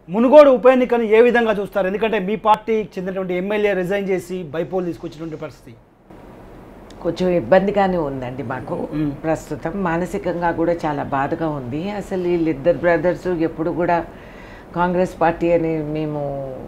మునుగోడు ఉప ఎన్నికను ఏ విధంగా చూస్తారు ఎందుకంటే మీ పార్టీకి చెందినటువంటి ఎమ్మెల్యే రిజైన్ చేసి బైపోల్ తీసుకొచ్చినటువంటి పరిస్థితి కొంచెం ఇబ్బందిగానే ఉందండి మాకు మ్మ్. ప్రస్తుతం మానసికంగా కూడా చాలా బాధగా ఉంది అసలు వీళ్ళిద్దరు బ్రదర్స్ ఎప్పుడు కూడా కాంగ్రెస్ పార్టీ అని మేము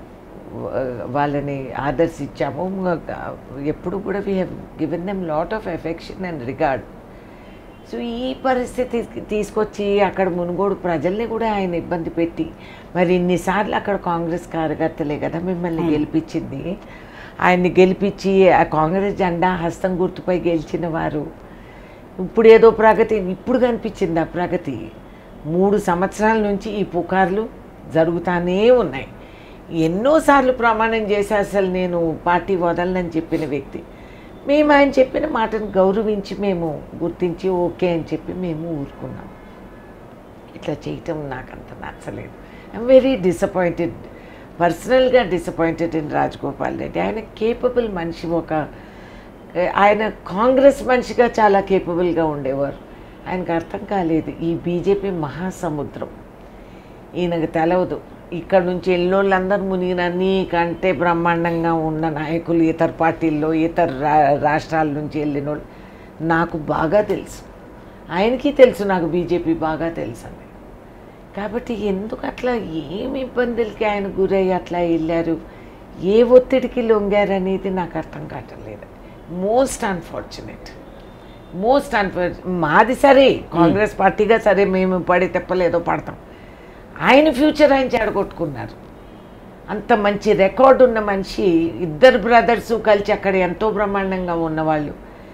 ఆ, వాళ్ళని ఆదర్శించాము ఎప్పుడు కూడా we have given them lot of affection and regard so ఈ పరిస్థితి తీసుకొచ్చి అక్కడ మునుగోడు ప్రజల్ని కూడా ఆయన ఇబ్బంది పెట్టి మరి ఇన్నిసార్లు అక్కడ కాంగ్రెస్ కార్యకర్తలే కదా మిమ్మల్ని గెలిపించింది ఆయన్ని గెలిపించి ఆ కాంగ్రెస్ జెండా హస్తం గుర్తుపై గెలిచిన వారు ఇప్పుడు ఏదో ప్రగతి ఇప్పుడు కనిపించింది ఆ ప్రగతి మూడు సంవత్సరాల నుంచి ఈ పుకార్లు జరుగుతానే ఉన్నాయి ఎన్నోసార్లు ప్రమాణం చేసి అసలు నేను పార్టీ వదలనని చెప్పిన వ్యక్తి మేము ఆయన చెప్పిన మాటను గౌరవించి మేము గుర్తించి ఓకే అని చెప్పి మేము ఊరుకున్నాం ఇట్లా చేయటం నాకు అంత నచ్చలేదు ఐఎమ్ వెరీ డిసప్పాయింటెడ్ పర్సనల్గా డిసప్పాయింటెడ్ ఇన్ రాజగోపాల్ రెడ్డి ఆయన కేపబుల్ మనిషి ఒక ఆయన కాంగ్రెస్ మనిషిగా చాలా కేపబుల్గా ఉండేవారు ఆయనకు అర్థం కాలేదు ఈ బీజేపీ మహాసముద్రం ఈయనకు తెలవదు ఇక్కడ నుంచి ఎల్లోళ్ళందరూ మునిగిన నీకంటే బ్రహ్మాండంగా ఉన్న నాయకులు ఇతర పార్టీల్లో ఇతర రా రాష్ట్రాల నుంచి వెళ్ళిన వాళ్ళు నాకు బాగా తెలుసు ఆయనకి తెలుసు నాకు బీజేపీ బాగా తెలుసు అని కాబట్టి ఎందుకు అట్లా ఏమి ఇబ్బందులకి ఆయన గురయ్యి అట్లా వెళ్ళారు ఏ ఒత్తిడికి లొంగారు అనేది నాకు అర్థం కావట్లేదు మోస్ట్ అన్ఫార్చునేట్ మోస్ట్ అన్ఫార్చునేట్ మాది సరే కాంగ్రెస్ పార్టీగా సరే మేము పడి తెప్పలేదో పడతాం ఆయన ఫ్యూచర్ ఆయన చెడగొట్టుకున్నారు అంత మంచి రికార్డు ఉన్న మనిషి ఇద్దరు బ్రదర్స్ కలిసి అక్కడ ఎంతో బ్రహ్మాండంగా ఉన్నవాళ్ళు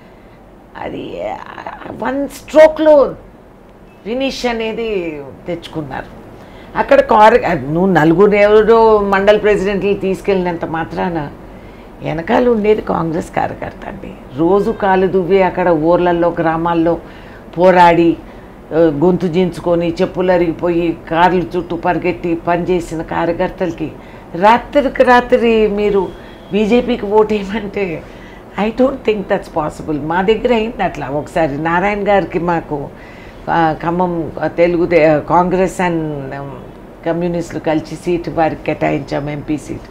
అది వన్ స్ట్రోక్లో ఫినిష్ అనేది తెచ్చుకున్నారు అక్కడ కార్ నువ్వు నలుగురు ఎవరో మండల్ ప్రెసిడెంట్లు తీసుకెళ్ళినంత మాత్రాన వెనకాల ఉండేది కాంగ్రెస్ కార్యకర్త అండి రోజు కాలు దువ్వి అక్కడ ఊర్లలో గ్రామాల్లో పోరాడి ఆ, గొంతు జించుకొని చెప్పులు అరిగిపోయి కార్లు చుట్టూ పరిగెట్టి పనిచేసిన కార్యకర్తలకి రాత్రికి రాత్రి మీరు బీజేపీకి ఓటేయమంటే I don't think that's possible మా దగ్గర అయింది అట్లా ఒకసారి నారాయణ గారికి మాకు ఆ, ఖమ్మం ఆ, తెలుగు దే- కాంగ్రెస్ అండ్ కమ్యూనిస్టులు కలిసి సీటు వారికి కేటాయించాం ఎంపీ సీట్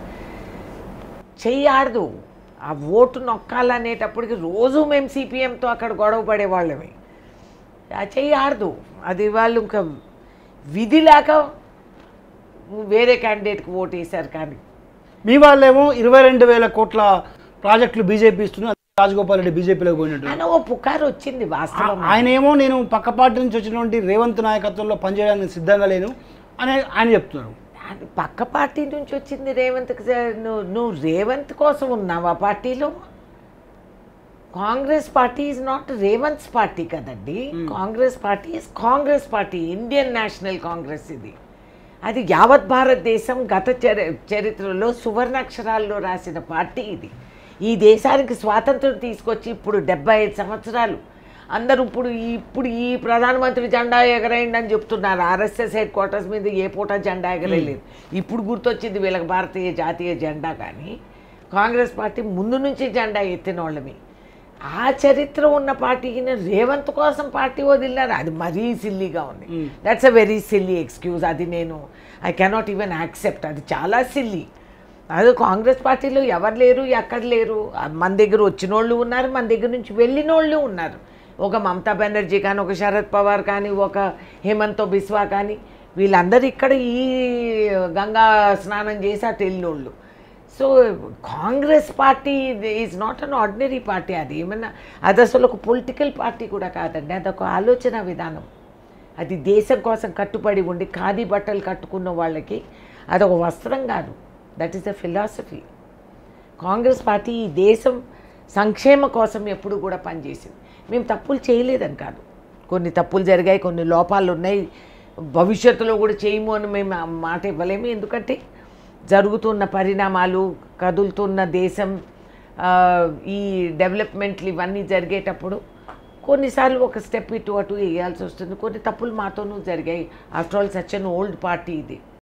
చెయ్యి ఆడదు ఆ ఓటు నొక్కాలనేటప్పటికి రోజు మేము సిపిఎంతో అక్కడ గొడవ పడేవాళ్ళమే ఆ చెయ్యి ఆడదు అది వాళ్ళు ఇంకా విధి లేక వేరే క్యాండిడేట్కి ఓటు వేశారు కానీ మీ వాళ్ళేమో ఇరవై రెండు వేల కోట్ల ప్రాజెక్టులు బీజేపీ ఇస్తున్నారు రాజగోపాల్ రెడ్డి బీజేపీలోకి పోయినట్టు ఆయన ఓ పుకారు వచ్చింది వాస్తవం ఆయన ఏమో నేను పక్క పార్టీ నుంచి వచ్చినటువంటి రేవంత్ నాయకత్వంలో పనిచేయడానికి సిద్ధంగా లేను అని ఆయన చెప్తున్నారు అది పక్క పార్టీ నుంచి వచ్చింది రేవంత్కి స- నువ్వు నువ్వు రేవంత్ కోసం ఉన్నావు ఆ పార్టీలో Congress party is not Revanth's party కదండి Congress party is Congress party Indian National Congress ఇది అది యావత్ భారతదేశం గత చరి చరిత్రలో సువర్ణాక్షరాల్లో రాసిన పార్టీ ఇది ఈ దేశానికి స్వాతంత్రం తీసుకొచ్చి ఇప్పుడు డెబ్బై ఐదు సంవత్సరాలు అందరూ ఇప్పుడు ఈ- ఇప్పుడు ఈ ప్రధానమంత్రి జెండా ఎగరేయండి అని చెప్తున్నారు ఆర్ఎస్ఎస్ హెడ్ క్వార్టర్స్ మీద ఏ పూట జెండా ఎగరేయలేదు ఇప్పుడు గుర్తొచ్చింది వీళ్ళకి భారతీయ జాతీయ జెండా కానీ కాంగ్రెస్ పార్టీ ముందు నుంచి జెండా ఎత్తిన వాళ్ళమి ఆ చరిత్ర ఉన్న పార్టీని రేవంత్ కోసం పార్టీ వదిలినారు అది మరీ సిల్లీగా ఉంది that's a very silly excuse అది నేను ఐ కెనాట్ ఈవెన్ యాక్సెప్ట్ అది చాలా సిల్లీ అది కాంగ్రెస్ పార్టీలో ఎవరు లేరు ఎక్కడ లేరు ఆ మన దగ్గర వచ్చిన వాళ్ళు ఉన్నారు మన దగ్గర నుంచి వెళ్ళిన వాళ్ళు ఉన్నారు ఒక మమతా బెనర్జీ కానీ ఒక శరద్ పవార్ కానీ ఒక హేమంత్ బిస్వా కానీ వీళ్ళందరూ ఇక్కడ ఈ గంగా స్నానం చేసి అటు వెళ్ళినోళ్ళు so Congress party is not an ordinary party అది ఏమన్నా అది అసలు ఒక పొలిటికల్ పార్టీ కూడా కాదండి అదొక ఆలోచన విధానం అది దేశం కోసం కట్టుబడి ఉండి ఖాదీ బట్టలు కట్టుకున్న వాళ్ళకి అదొక వస్త్రం కాదు that is the philosophy Congress party ఈ దేశం సంక్షేమ కోసం ఎప్పుడు కూడా పనిచేసింది మేము తప్పులు చేయలేదని కాదు కొన్ని తప్పులు జరిగాయి కొన్ని లోపాలు ఉన్నాయి భవిష్యత్తులో కూడా చేయము అని మేము ఆ మాట ఇవ్వలేము ఎందుకంటే జరుగుతున్న పరిణామాలు కదులుతున్న దేశం ఆ, ఈ డెవలప్మెంట్లు ఇవన్నీ జరిగేటప్పుడు కొన్నిసార్లు ఒక స్టెప్ ఇటు అటు వేయాల్సి వస్తుంది కొన్ని తప్పులు మాతోనూ జరిగాయి after all such an old party ఇది